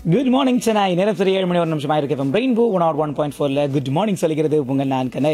good morning Chennai நேரம் சரி ஏழு மணி ஒரு நிமிஷம் ஆயிருக்கு rainbow one add one point ஃபோர்ல குட் மார்னிங் சொல்லிக்கிறது உங்கள் நான் கனை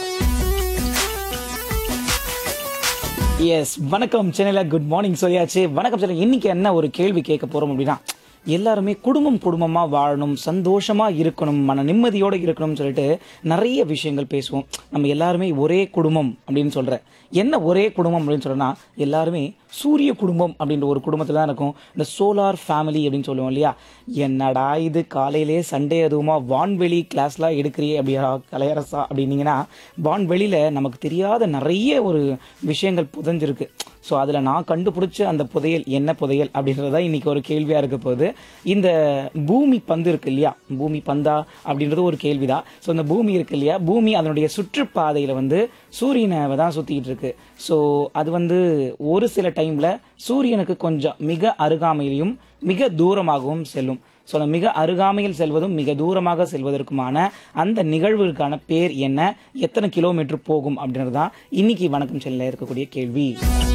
எஸ் வணக்கம் சென்னையில் குட் மார்னிங் சொல்லியாச்சு வணக்கம் சென்னை இன்னைக்கு என்ன ஒரு கேள்வி கேட்க போறோம் அப்படின்னா எல்லாருமே குடும்பம் குடும்பமா வாழணும் சந்தோஷமா இருக்கணும் மன நிம்மதியோட இருக்கணும்னு சொல்லிட்டு நிறைய விஷயங்கள் பேசுவோம் நம்ம எல்லாருமே ஒரே குடும்பம் அப்படின்னு சொல்றேன் என்ன ஒரே குடும்பம் அப்படின்னு சொல்றேன்னா எல்லாருமே சூரிய குடும்பம் அப்படின்ற ஒரு குடும்பத்தில் தான் இருக்கும் இந்த சோலார் ஃபேமிலி அப்படின்னு சொல்லுவோம் இல்லையா என்னடா இது காலையிலே சண்டே அதுவுமா வான்வெளி கிளாஸ்லாம் எடுக்கிறியே அப்படியா கலையரசா அப்படின்னீங்கன்னா வான்வெளியில் நமக்கு தெரியாத நிறைய ஒரு விஷயங்கள் புதைஞ்சிருக்கு ஸோ அதில் நான் கண்டுபிடிச்ச அந்த புதையல் என்ன புதையல் அப்படின்றது தான் இன்னைக்கு ஒரு கேள்வியாக இருக்க போகுது இந்த பூமி பந்து இருக்கு இல்லையா பூமி பந்தா அப்படின்றது ஒரு கேள்விதான் ஸோ இந்த பூமி இருக்கு இல்லையா பூமி அதனுடைய சுற்றுப்பாதையில் வந்து சூரியனை தான் சுற்றிக்கிட்டு இருக்கு ஸோ அது வந்து ஒரு சில டைமில் சூரியனுக்கு கொஞ்சம் மிக அருகாமையிலையும் மிக தூரமாகவும் செல்லும் ஸோ அந்த மிக அருகாமையில் செல்வதும் மிக தூரமாக செல்வதற்குமான அந்த நிகழ்வுக்கான பேர் என்ன எத்தனை கிலோமீட்டர் போகும் அப்படின்றது தான் இன்னைக்கு வணக்கம் செல்ல இருக்கக்கூடிய கேள்வி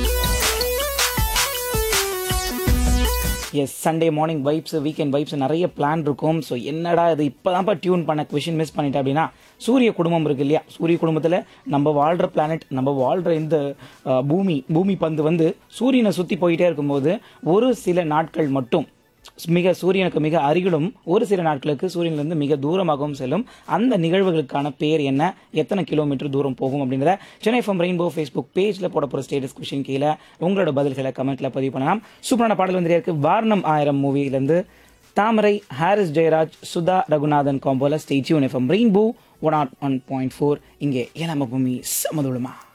yes Sunday morning vibes weekend vibes நிறைய பிளான் இருக்கும் ஸோ என்னடா இது இப்போதான்ப்பா டியூன் பண்ண கொஷின் மிஸ் பண்ணிட்டேன் அப்படின்னா சூரிய குடும்பம் இருக்கு இல்லையா சூரிய குடும்பத்தில் நம்ம வாழ்கிற பிளானட் நம்ம வாழ்கிற இந்த அஹ், பூமி பூமி பந்து வந்து சூரியனை சுற்றி போயிட்டே இருக்கும்போது ஒரு சில நாட்கள் மட்டும் மிக சூரியனுக்கு மிக அருகிலும் ஒரு சில நாட்களுக்கு சூரியனிலிருந்து மிக தூரமாகவும் செல்லும் அந்த நிகழ்வுகளுக்கான பேர் என்ன எத்தனை கிலோமீட்டர் தூரம் போகும் அப்படிங்கிற சென்னை ஃப்ரம் ரெயின்போ ஃபேஸ்புக் பேஜில் போட போகிற ஸ்டேட்டஸ் கொஷின் கீழே உங்களோட பதில்களை கமெண்ட்ல பதிவு பண்ணலாம் சூப்பரான பாடல் வந்து இருக்கு வாரணம் ஆயிரம் மூவிலேருந்து தாமரை ஹாரிஸ் ஜெயராஜ் சுதா ரகுநாதன் காம்போல stay tuned FM rainbow one add one point four இங்கே ஏழாம பூமி சமதுளமா